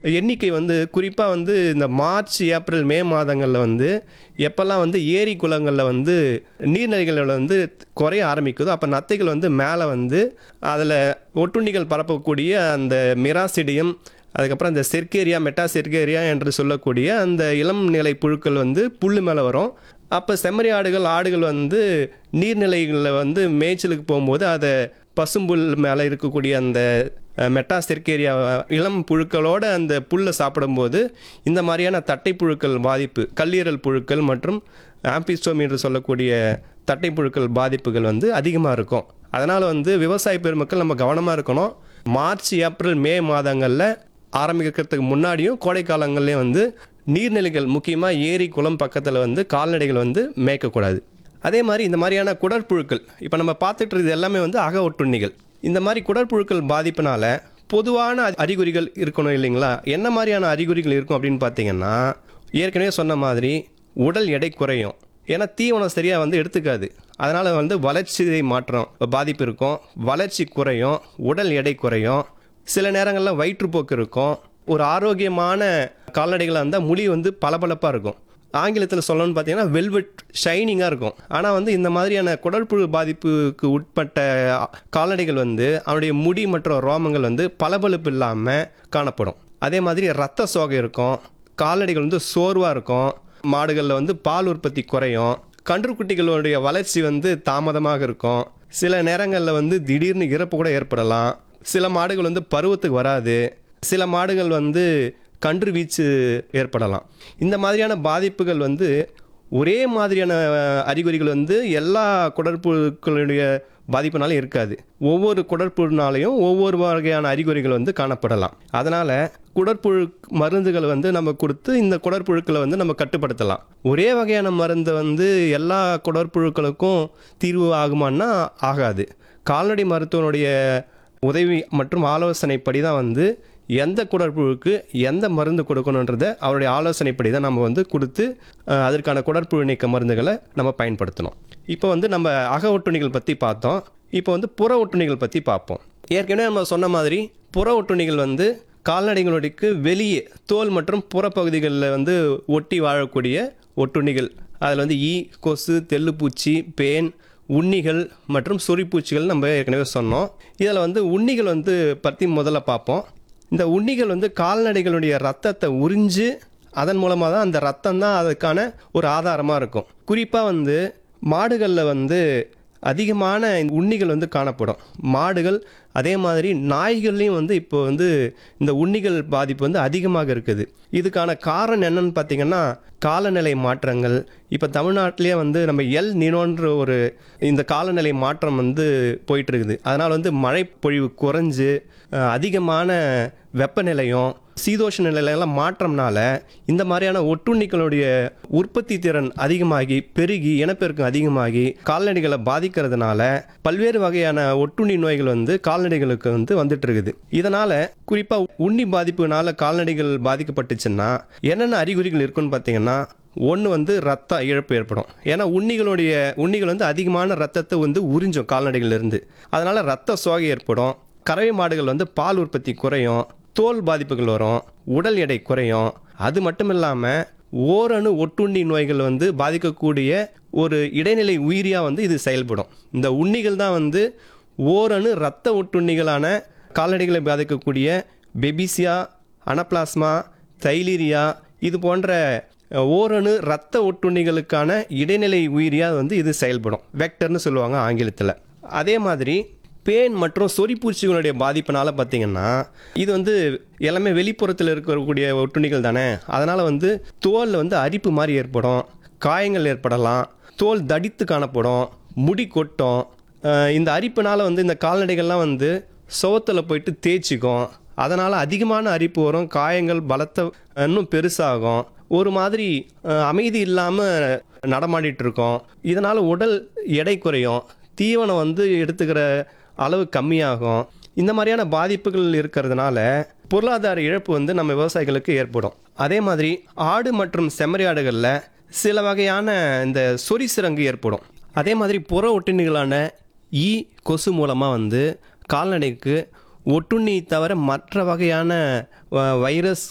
எண்ணிக்கை வந்து குறிப்பாக வந்து இந்த மார்ச் ஏப்ரல் மே மாதங்களில் வந்து எப்போல்லாம் வந்து ஏரி குளங்களில் வந்து நீர்நிலைகளில் வந்து குறைய ஆரம்பிக்குதோ அப்போ நத்தைகள் வந்து மேலே வந்து அதில் ஒட்டுண்ணிகள் பரப்பக்கூடிய அந்த மிராசிடியம் அதுக்கப்புறம் இந்த செர்கேரியா மெட்டா செர்கேரியா என்று சொல்லக்கூடிய அந்த இளம் நிலை புழுக்கள் வந்து புல்லு மேலே வரும் அப்போ செம்மறி ஆடுகள் ஆடுகள் வந்து நீர்நிலைகளில் வந்து மேய்ச்சலுக்கு போகும்போது அதை பசும்புல் மேலே இருக்கக்கூடிய அந்த அஹ், மெட்டா செர்கேரியா இளம் புழுக்களோட அந்த புல்லை சாப்பிடும்போது இந்த மாதிரியான தட்டை புழுக்கள் பாதிப்பு கல்லீரல் புழுக்கள் மற்றும் ஆம்பிஸ்டோம் என்று சொல்லக்கூடிய தட்டை புழுக்கள் பாதிப்புகள் வந்து அதிகமாக இருக்கும் அதனால் வந்து விவசாய பெருமக்கள் நம்ம கவனமாக இருக்கணும் மார்ச் ஏப்ரல் மே மாதங்களில் ஆரம்பிக்கிறதுக்கு முன்னாடியும் கோடை காலங்கள்லேயும் வந்து நீர்நிலைகள் முக்கியமாக ஏரி குளம் பக்கத்தில் வந்து கால்நடைகள் வந்து மேய்க்கக்கூடாது அதே மாதிரி இந்த மாதிரியான குடற்புழுக்கள் இப்போ நம்ம பார்த்துட்டு இருக்கிறது எல்லாமே வந்து அக ஒட்டுண்ணிகள் இந்த மாதிரி குடற்புழுக்கள் பாதிப்பினால பொதுவான அறி- அறிகுறிகள் இருக்கணும் இல்லைங்களா என்ன மாதிரியான அறிகுறிகள் இருக்கும் அப்படின்னு பார்த்தீங்கன்னா ஏற்கனவே சொன்ன மாதிரி உடல் எடை குறையும் ஏன்னா தீவனம் சரியாக வந்து எடுத்துக்காது அதனால் வந்து வளர்ச்சி மாற்றம் பாதிப்பு இருக்கும் வளர்ச்சி குறையும் உடல் எடை குறையும் சில நேரங்களில் வயிற்றுப்போக்கு இருக்கும் ஒரு ஆரோக்கியமான கால்நடைகளாக இருந்தால் முடி வந்து பளபளப்பாக இருக்கும் ஆங்கிலத்தில் சொல்லணும்னு பார்த்தீங்கன்னா வெல்வெட் ஷைனிங்காக இருக்கும் ஆனால் வந்து இந்த மாதிரியான குடற்புழு பாதிப்புக்கு உட்பட்ட கால்நடைகள் வந்து அவனுடைய முடி மற்றும் ரோமங்கள் வந்து பளபளப்பு இல்லாமல் காணப்படும் அதே மாதிரி ரத்த சோகை இருக்கும் கால்நடைகள் வந்து சோர்வாக இருக்கும் மாடுகளில் வந்து பால் உற்பத்தி குறையும் கன்றுக்குட்டிகளுடைய வளர்ச்சி வந்து தாமதமாக இருக்கும் சில நேரங்களில் வந்து திடீர்னு இறப்பு கூட ஏற்படலாம் சில மாடுகள் வந்து பருவத்துக்கு வராது சில மாடுகள் வந்து கன்று வீச்சு ஏற்படலாம் இந்த மாதிரியான பாதிப்புகள் வந்து ஒரே மாதிரியான அஹ், அறிகுறிகள் வந்து எல்லா குடற்புழுக்களுடைய பாதிப்புனாலும் இருக்காது ஒவ்வொரு குடற்புழுனாலையும் ஒவ்வொரு வகையான அறிகுறிகள் வந்து காணப்படலாம் அதனால் குடற்புழு மருந்துகள் வந்து நம்ம கொடுத்து இந்த குடற்புழுக்களை வந்து நம்ம கட்டுப்படுத்தலாம் ஒரே வகையான மருந்து வந்து எல்லா குடற்புழுக்களுக்கும் தீர்வு ஆகுமான்னா ஆகாது கால்நடை மருத்துவனுடைய உதவி மற்றும் ஆலோசனைப்படி தான் வந்து எந்த குடற்புழுக்கு எந்த மருந்து கொடுக்கணுன்றதை அவருடைய ஆலோசனைப்படி தான் நம்ம வந்து கொடுத்து அஹ், அதற்கான குடற்புழு நீக்க மருந்துகளை நம்ம பயன்படுத்தணும் இப்போ வந்து நம்ம அக ஒட்டுண்ணிகள் பற்றி பார்த்தோம் இப்போ வந்து புற ஒட்டுண்ணிகள் பற்றி பார்ப்போம் ஏற்கனவே நம்ம சொன்ன மாதிரி புற ஒட்டுண்ணிகள் வந்து கால்நடைகளுக்கு வெளியே தோல் மற்றும் புறப்பகுதிகளில் வந்து ஒட்டி வாழக்கூடிய ஒட்டுண்ணிகள் அதில் வந்து ஈ கொசு தெள்ளுப்பூச்சி பேன் உண்ணிகள் மற்றும் சொறிப்பூச்சிகள் நம்ம ஏற்கனவே சொன்னோம் இதில் வந்து உண்ணிகள் வந்து பற்றி முதல்ல பார்ப்போம் இந்த உண்ணிகள் வந்து கால்நடைகளுடைய ரத்தத்தை உறிஞ்சு அதன் மூலமாக தான் அந்த ரத்தம் தான் அதுக்கான ஒரு ஆதாரமாக இருக்கும் குறிப்பாக வந்து மாடுகளில் வந்து அதிகமான இந்த உண்ணிகள் வந்து காணப்படும் மாடுகள் அதே மாதிரி நாய்கள்லையும் வந்து இப்போ வந்து இந்த உண்ணிகள் பாதிப்பு வந்து அதிகமாக இருக்குது இதுக்கான காரணம் என்னன்னு பார்த்தீங்கன்னா காலநிலை மாற்றங்கள் இப்போ தமிழ்நாட்டிலேயே வந்து நம்ம எல் நினோன்ற ஒரு இந்த காலநிலை மாற்றம் வந்து போயிட்டு இருக்குது அதனால் வந்து மழை பொழிவு குறைஞ்சு அஹ், அதிகமான வெப்பநிலையும் சீதோஷ நிலையெல்லாம் மாற்றம்னால இந்த மாதிரியான ஒட்டுண்ணிகளுடைய உற்பத்தி திறன் அதிகமாகி பெருகி இனப்பெருக்கம் அதிகமாகி கால்நடைகளை பாதிக்கிறதுனால பல்வேறு வகையான ஒட்டுண்ணி நோய்கள் வந்து கால்நடைகளுக்கு வந்து வந்துட்டு இருக்குது இதனால குறிப்பா உண்ணி பாதிப்புனால கால்நடைகள் பாதிக்கப்பட்டுச்சுன்னா என்னென்ன அறிகுறிகள் இருக்குன்னு பார்த்தீங்கன்னா ஒன்று வந்து ரத்த இழப்பு ஏற்படும் ஏன்னா உண்ணிகளுடைய உண்ணிகள் வந்து அதிகமான ரத்தத்தை வந்து உறிஞ்சும் கால்நடைகள்லேருந்து அதனால ரத்த சோகை ஏற்படும் கறவை மாடுகள் வந்து பால் உற்பத்தி குறையும் தோல் பாதிப்புகள் வரும் உடல் எடை குறையும் அது மட்டும் இல்லாமல் ஓரணு ஒட்டுண்ணி நோய்கள் வந்து பாதிக்கக்கூடிய ஒரு இடைநிலை உயிரியாக வந்து இது செயல்படும் இந்த உண்ணிகள் தான் வந்து ஓரணு இரத்த ஒட்டுண்ணிகளான கால்நடைகளை பாதிக்கக்கூடிய பெபிசியா அனப்ளாஸ்மா தைலீரியா இது போன்ற அஹ், ஓரணு இரத்த ஒட்டுண்ணிகளுக்கான இடைநிலை உயிரியாக வந்து இது செயல்படும் வெக்டர்னு சொல்லுவாங்க ஆங்கிலத்தில் அதே மாதிரி பேன் மற்றும் சொறிப்பூச்சிகளுடைய பாதிப்பினால பார்த்தீங்கன்னா இது வந்து எல்லாமே வெளிப்புறத்தில் இருக்கக்கூடிய ஒட்டுண்ணிகள் தானே அதனால் வந்து தோலில் வந்து அரிப்பு மாதிரி ஏற்படும் காயங்கள் ஏற்படலாம் தோல் தடித்து காணப்படும் முடி கொட்டும் அஹ் இந்த அரிப்புனால வந்து இந்த கால்நடைகள்லாம் வந்து சுவத்தில் போயிட்டு தேய்ச்சிக்கும் அதனால் அதிகமான அரிப்பு வரும் காயங்கள் பலத்த இன்னும் பெருசாகும் ஒரு மாதிரி அஹ், அமைதி இல்லாமல் நடமாடிட்டு இருக்கோம் இதனால் உடல் எடை குறையும் தீவனம் வந்து எடுத்துக்கிற அளவு கம்மியாகும் இந்த மாதிரியான பாதிப்புகள் இருக்கிறதுனால பொருளாதார இழப்பு வந்து நம்ம விவசாயிகளுக்கு ஏற்படும் அதே மாதிரி ஆடு மற்றும் செம்மறி ஆடுகளில் சில வகையான இந்த சொறி சிரங்கு ஏற்படும் அதே மாதிரி புற ஒட்டுண்ணிகளான ஈ கொசு மூலமாக வந்து கால்நடைக்கு ஒட்டுண்ணி தவிர மற்ற வகையான வ- வைரஸ்